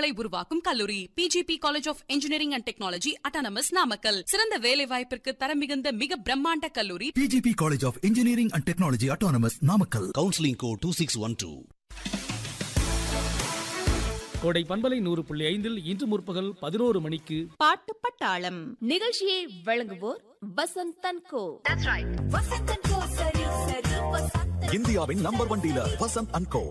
திறமைகளை உருவாக்கும் கல்லூரி PGP college of engineering and technology autonomous Namakkal சிறந்த வேலை வாய்ப்பிற்கு தரம் மிகுந்த மிக பிரம்மாண்ட கல்லூரி PGP College of Engineering and Technology Autonomous Namakkal. Counselling code two six one two Kodai பண்பலை நூறு புள்ளி ஐந்தில் இன்று முற்பகல் பதினோரு மணிக்கு பாட்டு பட்டாளம் நிகழ்ச்சியை வழங்குவோர் வசந்த் தன்கோ இந்தியாவின் number one dealer Vasanth and co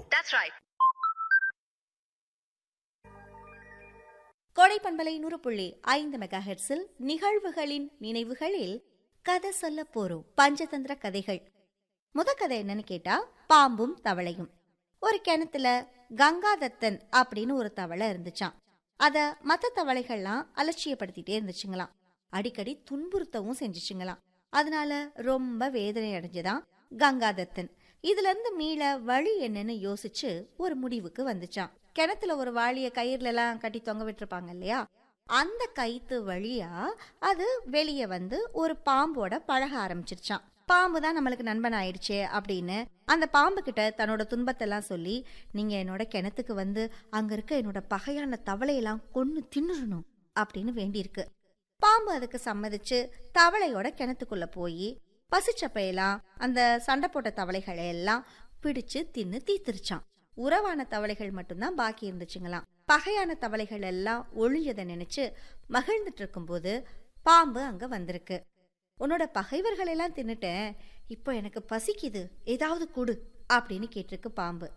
Kodai பண்பலை நூறு புள்ளி ஐந்து மெகா ஹெர்ட்ஸில் நிகழ்வுகளின் நினைவுகளில் கதை சொல்ல போறோம் பஞ்சதந்திர கதைகள் முத கதை என்னன்னு கேட்டா பாம்பும் தவளையும் ஒரு கிணத்துல கங்காதத்தன் அப்படின்னு ஒரு தவளை இருந்துச்சாம் அத மத்த தவளைகள்லாம் அலட்சியப்படுத்திட்டே இருந்துச்சுங்களாம் அடிக்கடி துன்புறுத்தவும் செஞ்சுச்சுங்களாம் அதனால ரொம்ப வேதனை அடைஞ்சுதான் கங்காதத்தன் இதுல இருந்து மீள வழி என்னன்னு யோசிச்சு ஒரு முடிவுக்கு வந்துச்சான் கிணத்துல ஒரு வாளிய கயிறுல எல்லாம் கட்டி தொங்க விட்டுருப்பாங்க இல்லையா அந்த கயித்து வழியா அது வெளியே வந்து ஒரு பாம்போட பழக ஆரம்பிச்சிருச்சான் பாம்பு தான் நம்மளுக்கு நண்பன் ஆயிடுச்சே அப்படின்னு அந்த பாம்பு கிட்ட தன்னோட துன்பத்தெல்லாம் சொல்லி நீங்க என்னோட கிணத்துக்கு வந்து அங்க இருக்க என்னோட பகையான தவளையெல்லாம் கொன்னு தின்னுறணும் அப்படின்னு வேண்டியிருக்கு பாம்பு அதுக்கு சம்மதிச்சு தவளையோட கிணத்துக்குள்ள போய் பசிச்சப்பையெல்லாம் அந்த சண்டை போட்ட தவளைகளை எல்லாம் பிடிச்சு தின்னு தீத்துருச்சான் உறவான தவளைகள் மட்டும்தான் பாக்கி இருந்துச்சுங்களாம் பகையான தவளைகள் எல்லாம் ஒழிஞ்சதை நினைச்சு மகிழ்ந்துட்டு இருக்கும்போது பாம்பு அங்க வந்திருக்கு உன்னோட பகைவர்கள் எல்லாம் தின்னுட்டேன் இப்போ எனக்கு பசிக்குது ஏதாவது கொடு அப்படின்னு கேட்டிருக்கு பாம்பு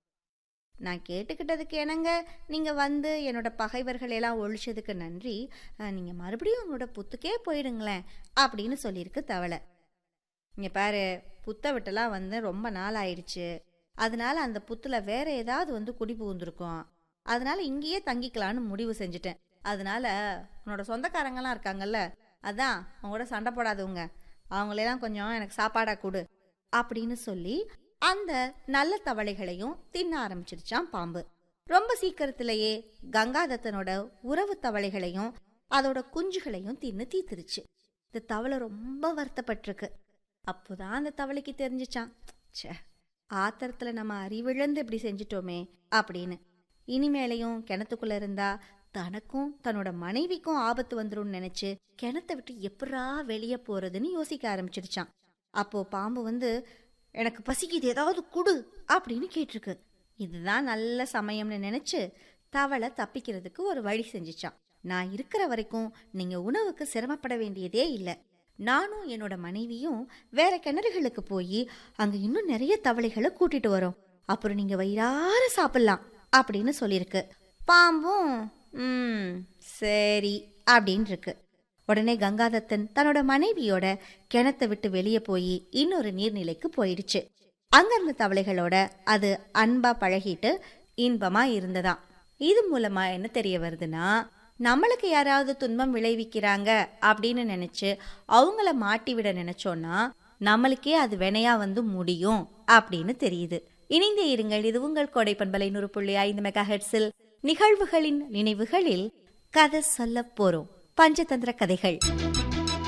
நான் கேட்டுக்கிட்டதுக்கு என்னங்க நீங்க வந்து என்னோட பகைவர்கள் எல்லாம் ஒழிச்சதுக்கு நன்றி அஹ், நீங்க மறுபடியும் உங்களோட புத்துக்கே போயிடுங்களேன் அப்படின்னு சொல்லியிருக்கு தவளை இங்க பாரு புத்த விட்டெல்லாம் வந்து ரொம்ப நாள் ஆயிடுச்சு அதனால அந்த புத்துல வேற ஏதாவது வந்து குடி புகுந்திருக்கும் அதனால இங்கேயே தங்கிக்கலான்னு முடிவு செஞ்சுட்டேன் அதனால உன்னோட சொந்தக்காரங்கெல்லாம் இருக்காங்கல்ல அதான் அவங்களோட சண்டை போடாதவங்க அவங்களெல்லாம் கொஞ்சம் எனக்கு சாப்பாடா கொடு அப்படின்னு சொல்லி அந்த நல்ல தவளைகளையும் தின்ன ஆரம்பிச்சிருச்சான் பாம்பு ரொம்ப சீக்கிரத்திலேயே கங்காதத்தனோட உறவு தவளைகளையும் அதோட குஞ்சுகளையும் தின்னு தீத்துருச்சு இந்த தவளை ரொம்ப வருத்தப்பட்டிருக்கு அப்போதான் அந்த தவளைக்கு தெரிஞ்சுச்சான் ச்சே ஆத்திரத்துல நம்ம அறிவிழந்து இப்படி செஞ்சிட்டோமே அப்படின்னு இனிமேலையும் கிணத்துக்குள்ள இருந்தா தனக்கும் தன்னோட மனைவிக்கும் ஆபத்து வந்துரும்னு நினைச்சு கிணத்தை விட்டு எப்படா வெளியே போறதுன்னு யோசிக்க ஆரம்பிச்சிருச்சான் அப்போ பாம்பு வந்து எனக்கு பசிக்குது ஏதாவது குடு அப்படின்னு கேட்டிருக்கு இதுதான் நல்ல சமயம்னு நினைச்சு தவளை தப்பிக்கிறதுக்கு ஒரு வழி செஞ்சுச்சான் நான் இருக்கிற வரைக்கும் நீங்க உணவுக்கு சிரமப்பட வேண்டியதே இல்லை நானும் என்னோட மனைவியும் வேற கிணறுகளுக்கு போய் அங்க இன்னும் நிறைய தவளைகளை கூட்டிட்டு வரோம் அப்புறம் நீங்க வயிறார சாப்பிடலாம் அப்படின்னு சொல்லியிருக்கு பாம்பும் ம் சரி அப்படின்னு இருக்கு உடனே கங்காதத்தன் தன்னோட மனைவியோட கிணத்தை விட்டு வெளியே போய் இன்னொரு நீர்நிலைக்கு போயிடுச்சு அங்க இருந்த தவளைகளோட அது அன்பா பழகிட்டு இன்பமா இருந்ததாம் இது மூலமா என்ன தெரிய வருதுன்னா நம்மளுக்கு யாராவது துன்பம் விளைவிக்கிறாங்க அப்படின்னு நினைச்சு அவங்கள மாட்டி விட நினைச்சோன்னா நம்மளுக்கே அது வினையா வந்து முடியும் அப்படின்னு தெரியுது இணைந்தே இருங்கள் இது உங்கள் கோடை பண்பலை நூறு புள்ளி ஐந்து மெகா ஹெர்ட்ஸில் நிகழ்வுகளின் நினைவுகளில் கதை சொல்ல போறோம் பஞ்சதந்திர கதைகள்